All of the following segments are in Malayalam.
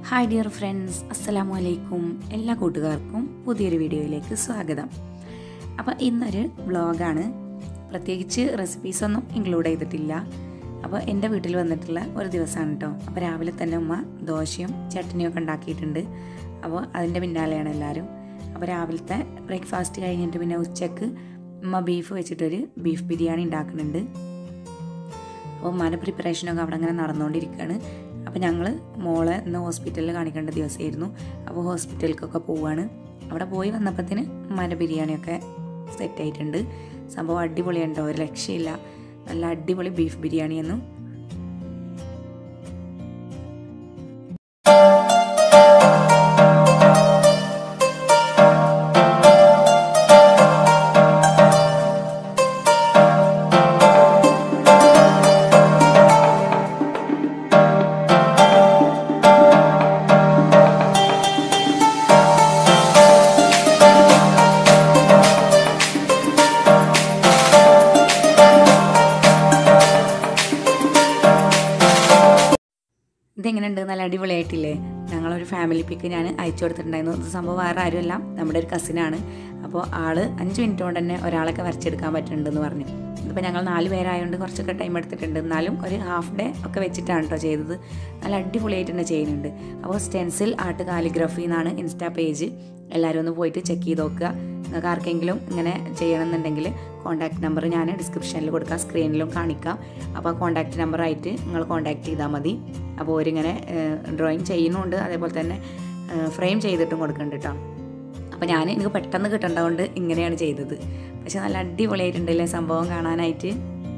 ഹായ് ഡിയർ ഫ്രണ്ട്സ് അസ്സലാമു അലൈക്കും എല്ലാ കൂട്ടുകാർക്കും പുതിയൊരു വീഡിയോയിലേക്ക് സ്വാഗതം അപ്പോൾ ഇന്നൊരു വ്ളോഗാണ് പ്രത്യേകിച്ച് റെസിപ്പീസൊന്നും ഇൻക്ലൂഡ് ചെയ്തിട്ടില്ല അപ്പോൾ എൻ്റെ വീട്ടിൽ വന്നിട്ടുള്ള ഒരു ദിവസമാണ് കേട്ടോ അപ്പോൾ രാവിലെ തന്നെ ഉമ്മ ദോശയും ചട്നിയും ഒക്കെ ഉണ്ടാക്കിയിട്ടുണ്ട് അപ്പോൾ അതിൻ്റെ പിന്നാലെയാണ് എല്ലാവരും അപ്പോൾ രാവിലത്തെ ബ്രേക്ക്ഫാസ്റ്റ് കഴിഞ്ഞിട്ട് പിന്നെ ഉച്ചക്ക് ഉമ്മ ബീഫ് വെച്ചിട്ടൊരു ബീഫ് ബിരിയാണി ഉണ്ടാക്കുന്നുണ്ട് അപ്പോൾ ഉമ്മാൻ്റെ പ്രിപ്പറേഷനൊക്കെ അവിടെ അങ്ങനെ നടന്നുകൊണ്ടിരിക്കുകയാണ് അപ്പോൾ ഞങ്ങൾ മോളെ ഇന്ന് ഹോസ്പിറ്റലിൽ കാണിക്കേണ്ട ദിവസമായിരുന്നു അപ്പോൾ ഹോസ്പിറ്റലിലേക്കൊക്കെ പോവാണ് അവിടെ പോയി വന്നപ്പത്തിന് ഉമ്മാൻ്റെ ബിരിയാണിയൊക്കെ സെറ്റ് ആയിട്ടുണ്ട് സംഭവം അടിപൊളിയുണ്ടോ ഒരു രക്ഷയില്ല നല്ല അടിപൊളി ബീഫ് ബിരിയാണിയെന്നും ഇതെങ്ങനെയുണ്ട് നല്ല അടിപൊളിയായിട്ടില്ലേ ഞങ്ങളൊരു ഫാമിലി പിക്ക് ഞാൻ അയച്ചു കൊടുത്തിട്ടുണ്ടായിരുന്നു ഇത് സംഭവം വേറെ ആരുമല്ല നമ്മുടെ ഒരു കസിനാണ് അപ്പോൾ ആള് അഞ്ച് മിനിറ്റ് കൊണ്ട് തന്നെ ഒരാളൊക്കെ വരച്ചെടുക്കാൻ പറ്റുന്നുണ്ടെന്ന് പറഞ്ഞു ഇതിപ്പോൾ ഞങ്ങൾ നാല് പേരായതുകൊണ്ട് കുറച്ചൊക്കെ ടൈം എടുത്തിട്ടുണ്ട് എന്നാലും ഒരു ഹാഫ് ഡേ ഒക്കെ വെച്ചിട്ടാണ് കേട്ടോ ചെയ്തത് നല്ല അടിപൊളിയായിട്ട് തന്നെ ചെയ്യുന്നുണ്ട് അപ്പോൾ സ്റ്റെൻസിൽ ആർട്ട് കാലിഗ്രഫി എന്നാണ് ഇൻസ്റ്റാ പേജ് എല്ലാവരും ഒന്ന് പോയിട്ട് ചെക്ക് ചെയ്ത് നോക്കുക നിങ്ങൾക്ക് ആർക്കെങ്കിലും ഇങ്ങനെ ചെയ്യണമെന്നുണ്ടെങ്കിൽ കോൺടാക്ട് നമ്പർ ഞാൻ ഡിസ്ക്രിപ്ഷനിൽ കൊടുക്കാം സ്ക്രീനിലും കാണിക്കാം അപ്പോൾ ആ കോൺടാക്ട് നമ്പറായിട്ട് നിങ്ങൾ കോൺടാക്ട് ചെയ്താൽ മതി അപ്പോൾ അവരിങ്ങനെ ഡ്രോയിങ് ചെയ്യുന്നുണ്ട് അതേപോലെ തന്നെ ഫ്രെയിം ചെയ്തിട്ടും കൊടുക്കുന്നുണ്ട് കേട്ടോ അപ്പോൾ ഞാൻ എനിക്ക് പെട്ടെന്ന് കിട്ടേണ്ടതുകൊണ്ട് ഇങ്ങനെയാണ് ചെയ്തത് പക്ഷെ നല്ല അടിപൊളിയായിട്ടുണ്ടല്ലേ സംഭവം കാണാനായിട്ട്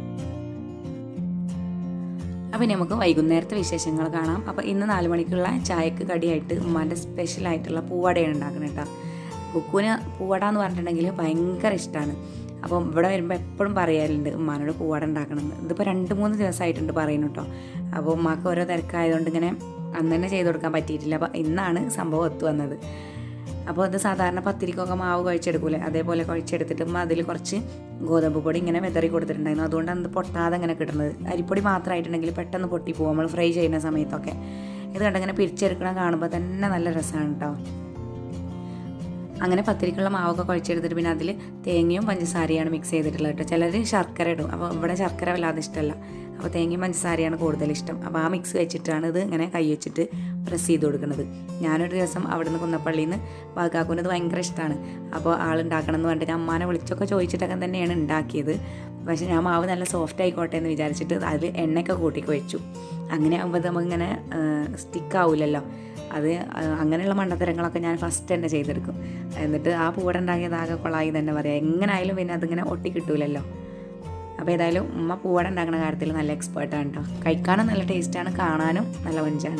അപ്പോൾ നമുക്ക് വൈകുന്നേരത്തെ വിശേഷങ്ങൾ കാണാം അപ്പോൾ ഇന്ന് നാല് മണിക്കുള്ള ചായക്ക് കടിയായിട്ട് ഉമ്മാൻ്റെ സ്പെഷ്യലായിട്ടുള്ള പൂവടയാണ് ഉണ്ടാക്കുന്നത് കേട്ടോ കുക്കുവിന് പൂവട എന്ന് പറഞ്ഞിട്ടുണ്ടെങ്കിൽ ഭയങ്കര ഇഷ്ടമാണ് അപ്പം ഇവിടെ വരുമ്പോൾ എപ്പോഴും പറയാറുണ്ട് ഉമ്മാനോട് പൂവട ഉണ്ടാക്കണമെന്ന് ഇതിപ്പോൾ രണ്ട് മൂന്ന് ദിവസമായിട്ടുണ്ട് പറയുന്നു കേട്ടോ അപ്പോൾ ഉമ്മാക്ക് ഓരോ തിരക്കായതുകൊണ്ട് ഇങ്ങനെ അന്ന് തന്നെ ചെയ്ത് കൊടുക്കാൻ പറ്റിയിട്ടില്ല അപ്പോൾ ഇന്നാണ് സംഭവം ഒത്തു വന്നത് അപ്പോൾ അത് സാധാരണ പത്തിരിക്കൊക്കെ മാവ് കുഴച്ചെടുക്കൂലേ അതേപോലെ കുഴച്ചെടുത്തിട്ട് ഉമ്മ അതിൽ കുറച്ച് ഗോതമ്പ് പൊടി ഇങ്ങനെ വെതറി കൊടുത്തിട്ടുണ്ടായിരുന്നു അതുകൊണ്ടാണ് അത് പൊട്ടാതെ ഇങ്ങനെ കിട്ടുന്നത് അരിപ്പൊടി മാത്രമായിട്ടുണ്ടെങ്കിൽ പെട്ടെന്ന് പൊട്ടിപ്പോകും നമ്മൾ ഫ്രൈ ചെയ്യുന്ന സമയത്തൊക്കെ ഇത് കണ്ടിങ്ങനെ പിരിച്ചെടുക്കണം കാണുമ്പോൾ തന്നെ നല്ല രസമാണ് കേട്ടോ അങ്ങനെ പത്തിരിക്കുള്ള മാവൊക്കെ കുഴച്ചെടുത്തിട്ട് പിന്നെ അതിൽ തേങ്ങയും പഞ്ചസാരയാണ് മിക്സ് ചെയ്തിട്ടുള്ളത് കേട്ടോ ചിലർ ശർക്കര ഇടും അപ്പോൾ ഇവിടെ ശർക്കര വല്ലാതെ ഇഷ്ടമല്ല അപ്പോൾ തേങ്ങയും പഞ്ചസാരയാണ് കൂടുതൽ ഇഷ്ടം അപ്പോൾ ആ മിക്സ് വെച്ചിട്ടാണ് ഇത് ഇങ്ങനെ കൈ വെച്ചിട്ട് പ്രസ് ചെയ്ത് കൊടുക്കുന്നത് ഞാനൊരു ദിവസം അവിടെ നിന്ന് കുന്നപ്പള്ളിയിൽ നിന്ന് ബാക്കാക്കുന്നത് ഭയങ്കര ഇഷ്ടമാണ് അപ്പോൾ ആളുണ്ടാക്കണം എന്ന് പറഞ്ഞിട്ട് ഞാൻ അമ്മാനെ വിളിച്ചൊക്കെ ചോദിച്ചിട്ടൊക്കെ തന്നെയാണ് ഉണ്ടാക്കിയത് പക്ഷേ ഞാൻ മാവ് നല്ല സോഫ്റ്റ് ആയിക്കോട്ടെ എന്ന് വിചാരിച്ചിട്ട് അതിൽ എണ്ണയൊക്കെ കൂട്ടി കുഴച്ചു അങ്ങനെ ആകുമ്പോൾ നമുക്കിങ്ങനെ സ്റ്റിക്ക് ആവില്ലല്ലോ അത് അങ്ങനെയുള്ള മണ്ടത്തരങ്ങളൊക്കെ ഞാൻ ഫസ്റ്റ് തന്നെ ചെയ്തെടുക്കും എന്നിട്ട് ആ പൂവട ഉണ്ടാക്കിയത് ആകെ കൊളായി തന്നെ പറയാം എങ്ങനെയായാലും പിന്നെ അതിങ്ങനെ ഒട്ടി കിട്ടൂലല്ലോ അപ്പോൾ ഏതായാലും ഉമ്മ പൂവട ഉണ്ടാക്കുന്ന കാര്യത്തിൽ നല്ല എക്സ്പേർട്ടാണ് കേട്ടോ കഴിക്കാനും നല്ല ടേസ്റ്റാണ് കാണാനും നല്ല വഞ്ചാണ്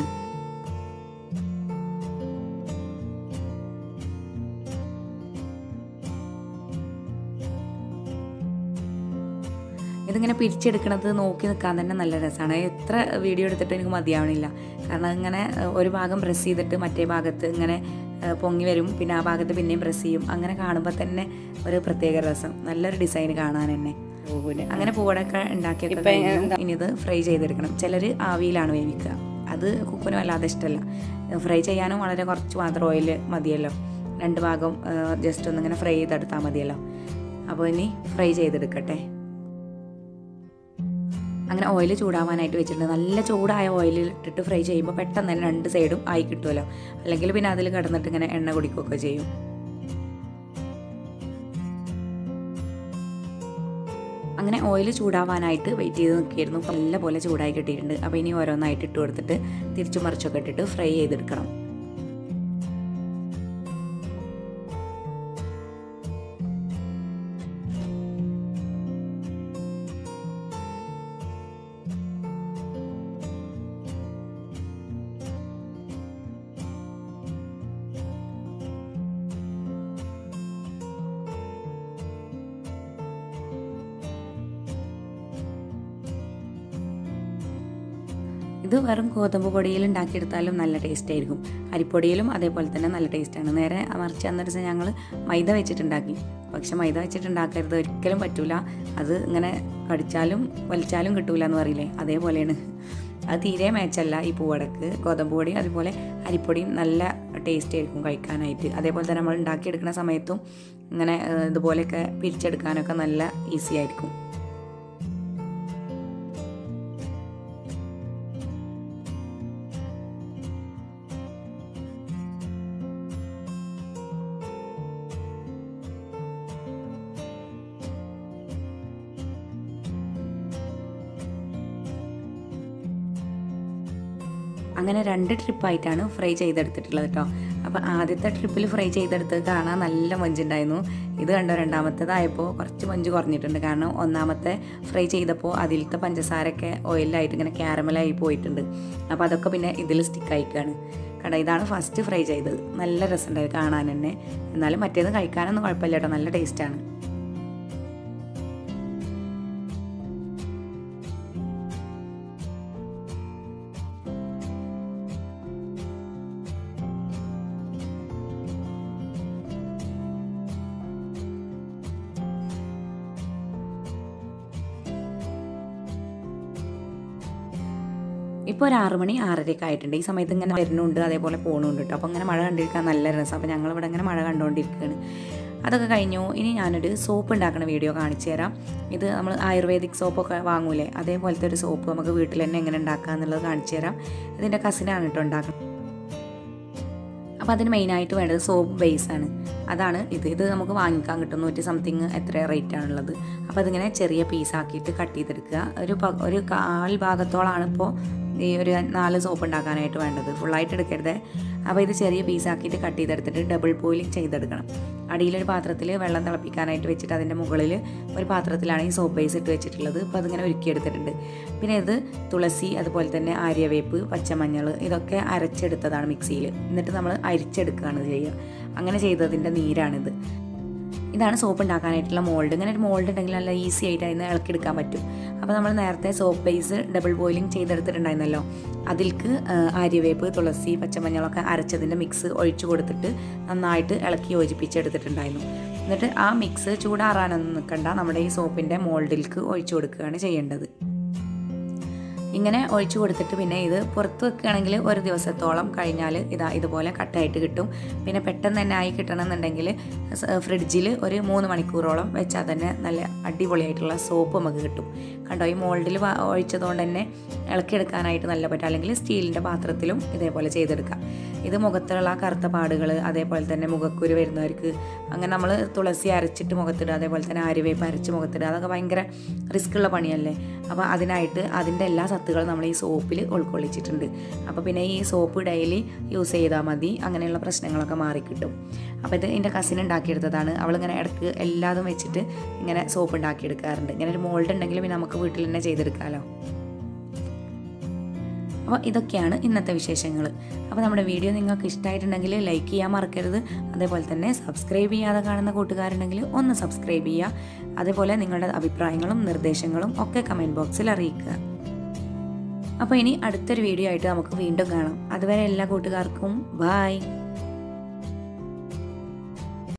ഇതിങ്ങനെ പിരിച്ചെടുക്കണത് നോക്കി നിൽക്കാൻ തന്നെ നല്ല രസമാണ് എത്ര വീഡിയോ എടുത്തിട്ട് എനിക്ക് മതിയാവണില്ല കാരണം ഇങ്ങനെ ഒരു ഭാഗം പ്രസ് ചെയ്തിട്ട് മറ്റേ ഭാഗത്ത് ഇങ്ങനെ പൊങ്ങി വരും പിന്നെ ആ ഭാഗത്ത് പിന്നെയും പ്രസ് ചെയ്യും അങ്ങനെ കാണുമ്പോൾ തന്നെ ഒരു പ്രത്യേക രസം നല്ലൊരു ഡിസൈൻ കാണാൻ തന്നെ അങ്ങനെ പൂവടൊക്കെ ഉണ്ടാക്കിയൊക്കെ ഇനി ഇത് ഫ്രൈ ചെയ്തെടുക്കണം ചിലർ ആവിയിലാണ് വേവിക്കുക അത് കുക്കിന് വല്ലാതെ ഇഷ്ടമല്ല ഫ്രൈ ചെയ്യാനും വളരെ കുറച്ച് മാത്രം ഓയിൽ മതിയല്ലോ രണ്ട് ഭാഗം ജസ്റ്റ് ഒന്നിങ്ങനെ ഫ്രൈ ചെയ്തെടുത്താൽ മതിയല്ലോ അപ്പോൾ ഇനി ഫ്രൈ ചെയ്തെടുക്കട്ടെ അങ്ങനെ ഓയിൽ ചൂടാവാനായിട്ട് വെച്ചിട്ടുണ്ട് നല്ല ചൂടായ ഓയിലിൽ ഇട്ടിട്ട് ഫ്രൈ ചെയ്യുമ്പോൾ പെട്ടെന്ന് തന്നെ രണ്ട് സൈഡും ആയി കിട്ടുമല്ലോ അല്ലെങ്കിൽ പിന്നെ അതിൽ കിടന്നിട്ട് ഇങ്ങനെ എണ്ണ കുടിക്കുകയൊക്കെ ചെയ്യും അങ്ങനെ ഓയിൽ ചൂടാവാനായിട്ട് വെയിറ്റ് ചെയ്ത് നിൽക്കിയിരുന്നു നല്ല പോലെ ചൂടായി കിട്ടിയിട്ടുണ്ട് അപ്പോൾ ഇനി ഓരോന്നായിട്ട് ഇട്ട് കൊടുത്തിട്ട് തിരിച്ചു മറിച്ചൊക്കെ ഇട്ടിട്ട് ഫ്രൈ ചെയ്തെടുക്കണം ഇത് വെറും ഗോതമ്പ് പൊടിയിൽ ഉണ്ടാക്കിയെടുത്താലും നല്ല ടേസ്റ്റ് ആയിരിക്കും അരിപ്പൊടിയിലും അതേപോലെ തന്നെ നല്ല ടേസ്റ്റാണ് നേരെ മറിച്ച് അന്നൊരു ദിവസം ഞങ്ങൾ മൈദ വെച്ചിട്ടുണ്ടാക്കി പക്ഷെ മൈദ വെച്ചിട്ടുണ്ടാക്കരുത് ഒരിക്കലും പറ്റൂല അത് ഇങ്ങനെ കടിച്ചാലും വലിച്ചാലും കിട്ടൂല എന്ന് പറയില്ലേ അതേപോലെയാണ് അത് തീരെ മാച്ചല്ല ഈ പൂവടക്ക് ഗോതമ്പ് പൊടിയും അതുപോലെ അരിപ്പൊടിയും നല്ല ടേസ്റ്റ് ആയിരിക്കും കഴിക്കാനായിട്ട് അതേപോലെ തന്നെ നമ്മൾ ഉണ്ടാക്കിയെടുക്കുന്ന സമയത്തും ഇങ്ങനെ ഏഹ്, ഇതുപോലെയൊക്കെ പിരിച്ചെടുക്കാനൊക്കെ നല്ല ഈസി ആയിരിക്കും അങ്ങനെ രണ്ട് ട്രിപ്പായിട്ടാണ് ഫ്രൈ ചെയ്തെടുത്തിട്ടുള്ളത് കേട്ടോ അപ്പോൾ ആദ്യത്തെ ട്രിപ്പിൽ ഫ്രൈ ചെയ്തെടുത്തത് കാണാൻ നല്ല മഞ്ചുണ്ടായിരുന്നു ഇത് കണ്ടോ രണ്ടാമത്തേതായപ്പോൾ കുറച്ച് മഞ്ച് കുറഞ്ഞിട്ടുണ്ട് കാരണം ഒന്നാമത്തെ ഫ്രൈ ചെയ്തപ്പോൾ അതിലത്തെ പഞ്ചസാരയൊക്കെ ഓയിലായിട്ട് ഇങ്ങനെ ക്യാരമലായി പോയിട്ടുണ്ട് അപ്പോൾ അതൊക്കെ പിന്നെ ഇതിൽ സ്റ്റിക്ക് ആയിക്കാണ് കണ്ടോ ഇതാണ് ഫസ്റ്റ് ഫ്രൈ ചെയ്തത് നല്ല രസമുണ്ടായത് കാണാൻ തന്നെ എന്നാലും മറ്റേത് കഴിക്കാനൊന്നും കുഴപ്പമില്ല കേട്ടോ നല്ല ടേസ്റ്റാണ് ഇപ്പോൾ ഒരു ആറ് മണി ആറരയൊക്കെ ആയിട്ടുണ്ട് ഈ സമയത്ത് ഇങ്ങനെ വരുന്നുണ്ട് അതേപോലെ പോകണുണ്ട് കേട്ടോ അപ്പോൾ ഇങ്ങനെ മഴ കണ്ടിരിക്കാൻ നല്ല രസം അപ്പോൾ ഞങ്ങളിവിടെ ഇങ്ങനെ മഴ കണ്ടുകൊണ്ടിരിക്കുകയാണ് അതൊക്കെ കഴിഞ്ഞു ഇനി ഞാനൊരു സോപ്പ് ഉണ്ടാക്കുന്ന വീഡിയോ കാണിച്ചു തരാം ഇത് നമ്മൾ ആയുർവേദിക് സോപ്പൊക്കെ വാങ്ങൂലേ അതേപോലത്തെ ഒരു സോപ്പ് നമുക്ക് വീട്ടിൽ തന്നെ എങ്ങനെ ഉണ്ടാക്കുക എന്നുള്ളത് കാണിച്ചു തരാം ഇതിൻ്റെ കസിനാണ് കേട്ടോ ഉണ്ടാക്കുന്നത് അപ്പോൾ അതിന് മെയിനായിട്ട് വേണ്ടത് സോപ്പ് ബേസ് ആണ് അതാണ് ഇത് ഇത് നമുക്ക് വാങ്ങിക്കാൻ കിട്ടും നൂറ്റി സംതിങ് എത്ര റേറ്റ് ആണുള്ളത് അപ്പോൾ അതിങ്ങനെ ചെറിയ പീസാക്കിയിട്ട് കട്ട് ചെയ്തെടുക്കുക ഒരു പ- ഒരു കാൽ ഭാഗത്തോളാണ് ഇപ്പോൾ ഈ ഒരു നാല് സോപ്പ് ഉണ്ടാക്കാനായിട്ട് വേണ്ടത് ഫുള്ളായിട്ട് എടുക്കരുത് അപ്പോൾ ഇത് ചെറിയ പീസാക്കിയിട്ട് കട്ട് ചെയ്തെടുത്തിട്ട് ഡബിൾ ബോയിലിംഗ് ചെയ്തെടുക്കണം അടിയിലൊരു പാത്രത്തിൽ വെള്ളം തിളപ്പിക്കാനായിട്ട് വെച്ചിട്ട് അതിൻ്റെ മുകളിൽ ഒരു പാത്രത്തിലാണ് ഈ സോപ്പ് ബേസ് ഇട്ട് വെച്ചിട്ടുള്ളത് അപ്പോൾ അതിങ്ങനെ ഒരുക്കിയെടുത്തിട്ടുണ്ട് പിന്നെ ഇത് തുളസി അതുപോലെ തന്നെ ആര്യവേപ്പ് പച്ചമഞ്ഞൾ ഇതൊക്കെ അരച്ചെടുത്തതാണ് മിക്സിയിൽ എന്നിട്ട് നമ്മൾ അരിച്ചെടുക്കുകയാണ് ചെയ്യുക അങ്ങനെ ചെയ്തതിൻ്റെ നീരാണിത് ഇതാണ് സോപ്പ് ഉണ്ടാക്കാനായിട്ടുള്ള മോൾഡ് ഇങ്ങനെ ഒരു മോൾഡ് ഉണ്ടെങ്കിൽ നല്ല ഈസി ആയിട്ട് അതിന് ഇളക്കിയെടുക്കാൻ പറ്റും അപ്പോൾ നമ്മൾ നേരത്തെ സോപ്പ് ബേസ് ഡബിൾ ബോയിലിംഗ് ചെയ്തെടുത്തിട്ടുണ്ടായിരുന്നല്ലോ അതിൽക്ക് ആ, ആര്യവേപ്പ് തുളസി പച്ചമഞ്ഞളൊക്കെ അരച്ചതിൻ്റെ മിക്സ് ഒഴിച്ചു കൊടുത്തിട്ട് നന്നായിട്ട് ഇളക്കി യോജിപ്പിച്ചെടുത്തിട്ടുണ്ടായിരുന്നു എന്നിട്ട് ആ മിക്സ് ചൂടാറാനൊന്നും നിൽക്കണ്ട നമ്മുടെ ഈ സോപ്പിൻ്റെ മോൾഡിൽക്ക് ഒഴിച്ചു കൊടുക്കുകയാണ് ചെയ്യേണ്ടത് ഇങ്ങനെ ഒഴിച്ചു കൊടുത്തിട്ട് പിന്നെ ഇത് പുറത്ത് വെക്കുകയാണെങ്കിൽ ഒരു ദിവസത്തോളം കഴിഞ്ഞാൽ ഇതാ ഇതുപോലെ കട്ടായിട്ട് കിട്ടും പിന്നെ പെട്ടെന്ന് തന്നെ ആയി കിട്ടണമെന്നുണ്ടെങ്കിൽ ഫ്രിഡ്ജിൽ ഒരു മൂന്ന് മണിക്കൂറോളം വെച്ചാൽ തന്നെ നല്ല അടിപൊളിയായിട്ടുള്ള സോപ്പ് നമുക്ക് കിട്ടും കണ്ടോ ഈ മോൾഡിൽ ഒഴിച്ചതുകൊണ്ട് തന്നെ ഇളക്കിയെടുക്കാനായിട്ട് നല്ല പറ്റും അല്ലെങ്കിൽ സ്റ്റീലിൻ്റെ പാത്രത്തിലും ഇതേപോലെ ചെയ്തെടുക്കാം ഇത് മുഖത്തുള്ള കറുത്ത പാടുകൾ അതേപോലെ തന്നെ മുഖക്കുരു വരുന്നവർക്ക് അങ്ങനെ നമ്മൾ തുളസി അരച്ചിട്ട് മുഖത്തിടുക അതേപോലെ തന്നെ ആര്യവേപ്പ് അരച്ച് മുഖത്തിടുക അതൊക്കെ ഭയങ്കര റിസ്ക് ഉള്ള പണിയല്ലേ അപ്പോൾ അതിനായിട്ട് അതിൻ്റെ എല്ലാ സത്തുകളും നമ്മൾ ഈ സോപ്പിൽ ഉൾക്കൊള്ളിച്ചിട്ടുണ്ട് അപ്പോൾ പിന്നെ ഈ സോപ്പ് ഡെയിലി യൂസ് ചെയ്താൽ മതി അങ്ങനെയുള്ള പ്രശ്നങ്ങളൊക്കെ മാറിക്കിട്ടും അപ്പോൾ ഇത് എൻ്റെ കസിൻ ഉണ്ടാക്കിയെടുത്തതാണ് അവളിങ്ങനെ ഇടയ്ക്ക് എല്ലാതും വെച്ചിട്ട് ഇങ്ങനെ സോപ്പ് ഉണ്ടാക്കിയെടുക്കാറുണ്ട് ഇങ്ങനെ ഒരു മോൾഡ് ഉണ്ടെങ്കിൽ പിന്നെ നമുക്ക് വീട്ടിൽ തന്നെ ചെയ്തെടുക്കാമല്ലോ അപ്പോൾ ഇതൊക്കെയാണ് ഇന്നത്തെ വിശേഷങ്ങൾ അപ്പോൾ നമ്മുടെ വീഡിയോ നിങ്ങൾക്ക് ഇഷ്ടമായിട്ടുണ്ടെങ്കിൽ ലൈക്ക് ചെയ്യാൻ മറക്കരുത് അതേപോലെ തന്നെ സബ്സ്ക്രൈബ് ചെയ്യാതെ കാണുന്ന കൂട്ടുകാരുണ്ടെങ്കിൽ ഒന്ന് സബ്സ്ക്രൈബ് ചെയ്യുക അതേപോലെ നിങ്ങളുടെ അഭിപ്രായങ്ങളും നിർദ്ദേശങ്ങളും ഒക്കെ കമൻറ്റ് ബോക്സിൽ അറിയിക്കുക അപ്പോൾ ഇനി അടുത്തൊരു വീഡിയോ ആയിട്ട് നമുക്ക് വീണ്ടും കാണാം അതുവരെ എല്ലാ കൂട്ടുകാർക്കും ബായ്